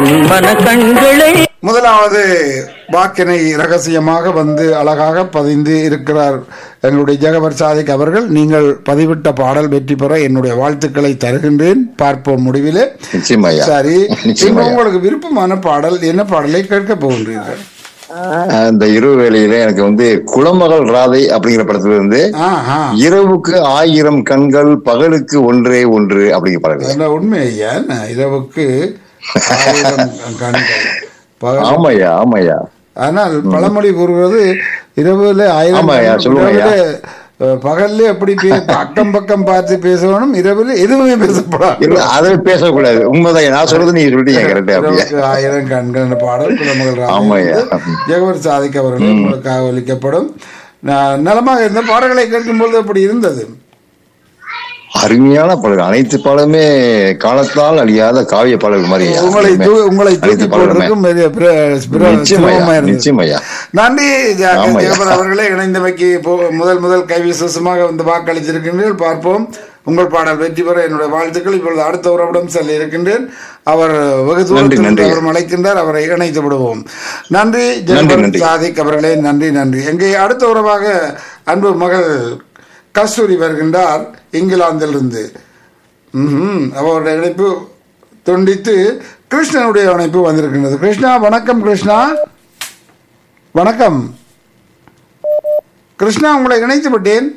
மன கண்களை முதலாவது வாக்கினை ரகசியமாக வந்து அழகாக பதிந்து இருக்கிறார் எங்களுடைய ஜெகவர் சாதிக் அவர்கள் நீங்கள் பதிவிட்ட பாடல் வெற்றி பெற என்னுடைய வாழ்த்துக்களை தருகின்றேன் பார்ப்போம் முடிவிலே நிச்சயமா ஐயா சரி இப்ப நிச்சயமா உங்களுக்கு விருப்பமான பாடல் என்ன பாடலை கேட்க போகின்றீர்கள் அந்த இரவு வேளையில எனக்கு வந்து குளமகள் ராதை அப்படிங்கிற படத்துல இருந்து ஆஹா இரவுக்கு ஆயிரம் கண்கள் பகலுக்கு ஒன்றே ஒன்று அப்படிங்கிற படம் அதுல உண்மை ஐயா என்ன? இரவுக்கு ஆயிரம் கண்கள் பகல் ஆமாய்யா ஆமாய்யா ஆனால் பழமொழி கூறுகிறது இரவுல ஆயிரம் ஆமாய்யா, கண்கள், சொல்லுங்க ஐயா. இரவுல, அஹ், பகல்ல எப்படி பே- அக்கம் பக்கம் பார்த்து பேசணும் இரவுல எதுவுமே பேசப்படாது இல்ல அதை பேசக்கூடாது உண்மைதான் நான் சொல்றது நீங்க சொல்லிட்டீங்க கரெக்டா அப்படியே இரவுக்கு ஆயிரம் கண்கள் என்ற பாடல் குலமகள் ஆமாய்யா. ஜெகவர் சாதிக் அவர்கள் உங்களுக்காக ஒலிக்கப்படும் ந- நலமாக இருந்த பாடல்களை கேட்கும்போது அப்படி இருந்தது அருமையான பாடல் அனைத்து பாடலுமே காலத்தால் அழியாத காவிய பாடல் மாதிரி ஐயா. உங்களை தூ- உங்களை தூக்கி அனைத்து பாடலுமே. போடுறதுக்கும் பெரிய பிர- பிர- நிச்சயமாய்யா சிரமமா இருந்தது. நிச்சயமாய்யா நன்றி ஜா- ஆமாய்யா. ஜெகபர் அவர்களே இணைந்தமைக்கு போ- முதல் முதல் கைவிசேஷமாக வந்து வாக்களித்திருக்கின்றீர்கள் பார்ப்போம் உங்கள் பாடல் வெற்றி பெற என்னுடைய வாழ்த்துக்கள் இப்பொழுது அடுத்த உறவிடம் செல்ல இருக்கின்றேன் அவர் வெகு தூரத்தில் நன்றி. அவர் அழைக்கின்றார் அவரை இணைத்து விடுவோம் நன்றி நன்றி, ஜெகபர் நன்றி. சாதிக் அவர்களே நன்றி நன்றி எங்கே அடுத்த உறவாக அன்பு மகள் கஸ்தூரி வருகின்றார் இங்கிலாந்திலிருந்து ம்ஹும். அவருடைய இணைப்பு துண்டித்து கிருஷ்ணனுடைய இணைப்பு வந்திருக்கின்றது கிருஷ்ணா வணக்கம் கிருஷ்ணா வணக்கம் கிருஷ்ணா உங்களை இணைத்து விட்டேன்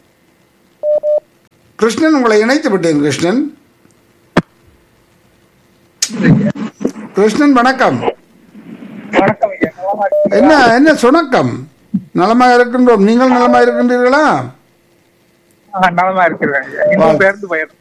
கிருஷ்ணன் உங்களை இணைத்து விட்டேன் கிருஷ்ணன் கிருஷ்ணன் வணக்கம் வணக்கம் ஐயா நலமா இருக்கீங்களா? என்ன என்ன சுணக்கம் நலமாக இருக்கின்றோம் நீங்கள் நலமாக இருக்கின்றீர்களா ஆ, நலமா இருக்கிறேன் ஐயா இன்னும் பேருந்து பயணம்